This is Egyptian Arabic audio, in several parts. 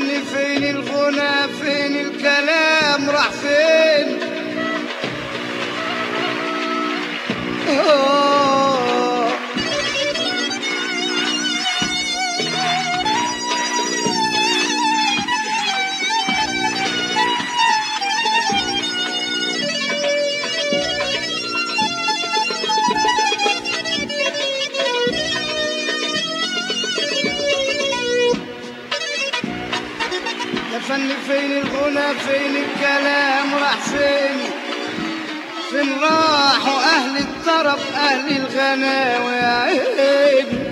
فني فين الغنى فين الكلام راح فين آه يا فن فين الغنى فين الكلام راح فين فين راحوا اهل الطرب اهل الغناوي يا عيني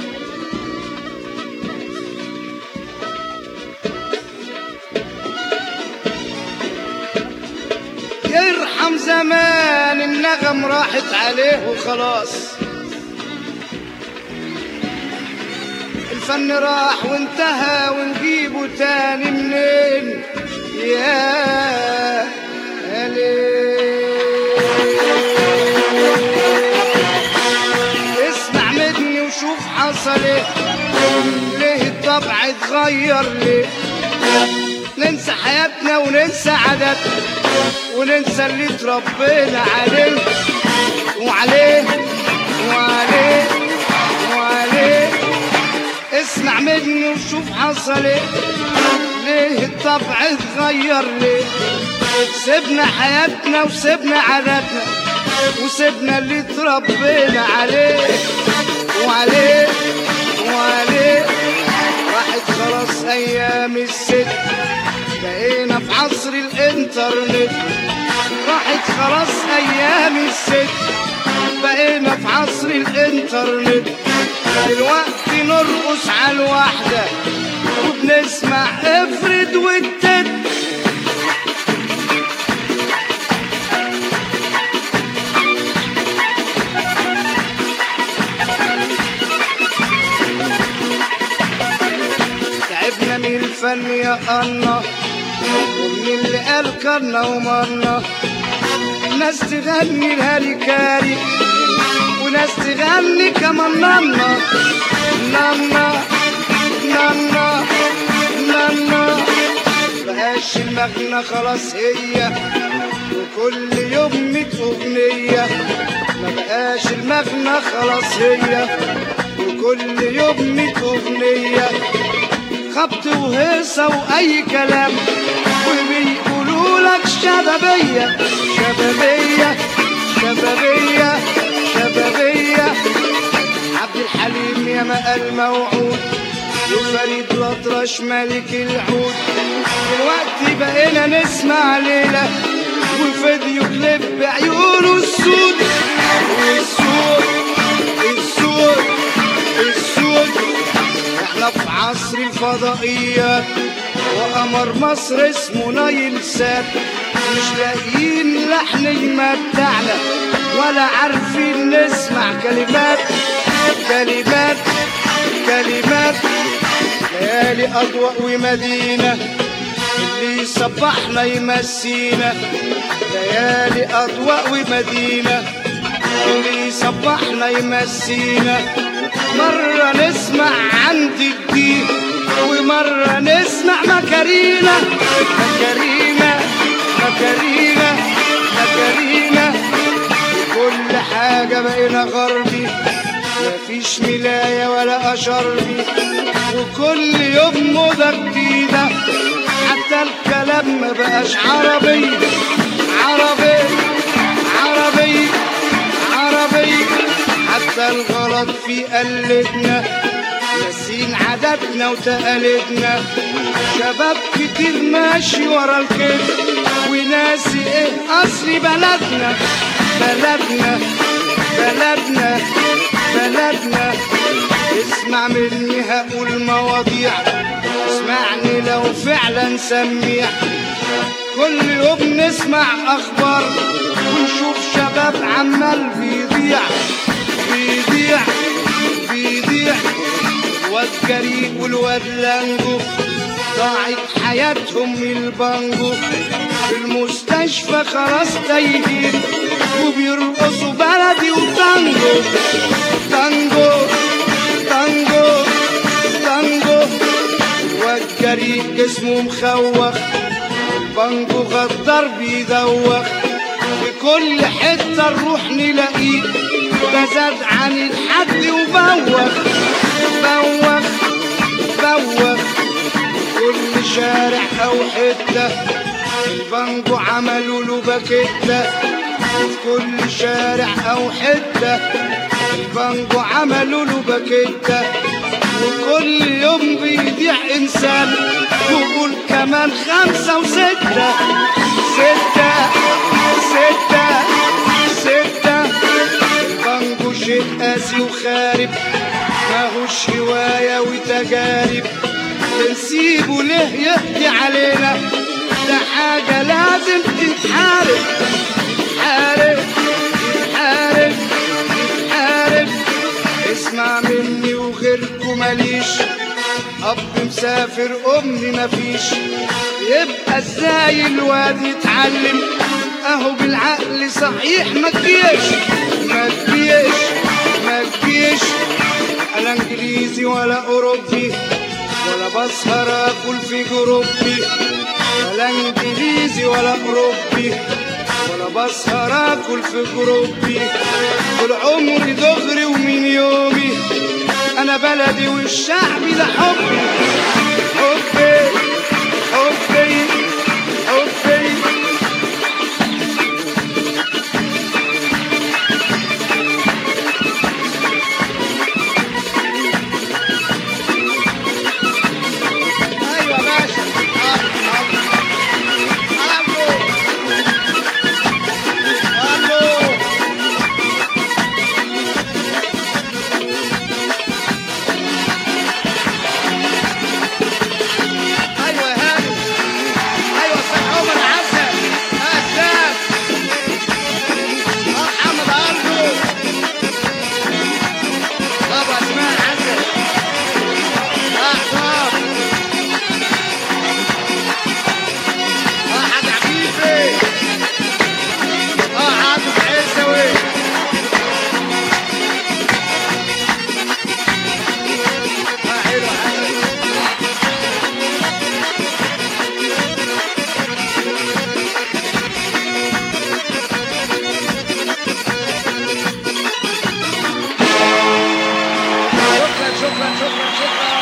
يرحم زمان النغم راحت عليه وخلاص الفن راح وانتهى ونجيبه تاني منين يا ليل اسمع مني وشوف حصل ايه ليه الطبع اتغير ليه ننسى حياتنا وننسى عاداتنا وننسى اللي اتربينا عليه وعليه وعليه وعليه اسمع مني وشوف حصل ايه ليه الطبع اتغير ليه سيبنا حياتنا وسيبنا عاداتنا وسيبنا اللي اتربينا عليه وعليه وعليه راحت خلاص ايام الست بقينا في عصر الانترنت راحت خلاص ايام الست بقينا في عصر الانترنت دلوقتي نرقص على الواحدة وبنسمع افرد والتت تعبنا من الفن يا الله ومن اللي قال كرنا ومرنا ناس تغني الهاريكاري وناس تغني كمان نانا نانا نانا نانا بقاش المغنى خلاص هي وكل يوم ميت أغنية ما بقاش المغنى خلاص هي وكل يوم ميت أغنية خبط وهيصة وأي كلام وبيقولوا لك شبابية شبابية شبابية شبابية عبد الحليم يا ما الموعود وفريد الأطرش ملك العود دلوقتي بقينا نسمع ليلة وفيديو كليب بعيونه السود السود السود السود احنا في عصر الفضائيات وقمر مصر اسمه نايل سات مش لاقيين لحن يمتعنا ولا عارفين نسمع كلمات كلمات كلمات ليالي أضواء ومدينة اللي يصبحنا يمسينا ليالي أضواء ومدينة اللي يصبحنا يمسينا مرة نسمع عند الدين ومرة نسمع مكارينا مكارينا مكارينا مكارينا كل حاجة بقينا غربي مفيش ملاية ولا أشربي وكل يوم موضة جديدة حتى الكلام ما بقاش عربي عربي عربي عربي حتى الغلط في قلبنا ناسين عاداتنا وتقاليدنا شباب كتير ماشي ورا الكذب وناسي ايه اصل بلدنا بلدنا بلدنا بلدنا اسمع مني هقول مواضيع اسمعني لو فعلا سميع كل يوم نسمع اخبار ونشوف شباب عمال بيضيع بيضيع بيضيع الواد جريء والواد لانجو ضاعت حياتهم من البانجو في المستشفى خلاص تايهين وبيرقصوا بلدي وتانجو تانجو تانجو تانجو الواد جريء جسمه مخوخ البانجو غدار بيدوخ في كل حتة نروح نلاقيه ده زاد عن الحد وبوخ بوخ بوخ كل شارع أو حتة البانجو عملوا له باكيتة في كل شارع أو حتة البانجو عملوا له باكيتة وكل يوم بيضيع إنسان يقول كمان خمسة وستة ستة ستة ستة البانجو شيء قاسي وخارب ماهوش هواية وتجارب بنسيبه ليه يحكي علينا ده حاجة لازم تتحارب حارب حارب حارب اسمع مني وغيركم ماليش اب مسافر امي مفيش يبقى ازاي الواد يتعلم اهو بالعقل صحيح ما تجيش ما تجيش ما تجيش لا انجليزي ولا اوروبي ولا بسهر اكل في جروبي ولا انجليزي ولا اوروبي ولا بسهر اكل في جروبي طول عمري دغري ومن يومي انا بلدي والشعبي ده حبي حبي حبي حبي ايوه باشا الو الو ايوه يا هاني ايوه استاذ عمر عسل يا استاذ اه محمد ارجو بابا اسماء عسل اه حسام اه حاج عفيفي اه عاطف عيسوي اه حلو عسل شكرا شكرا شكرا شكرا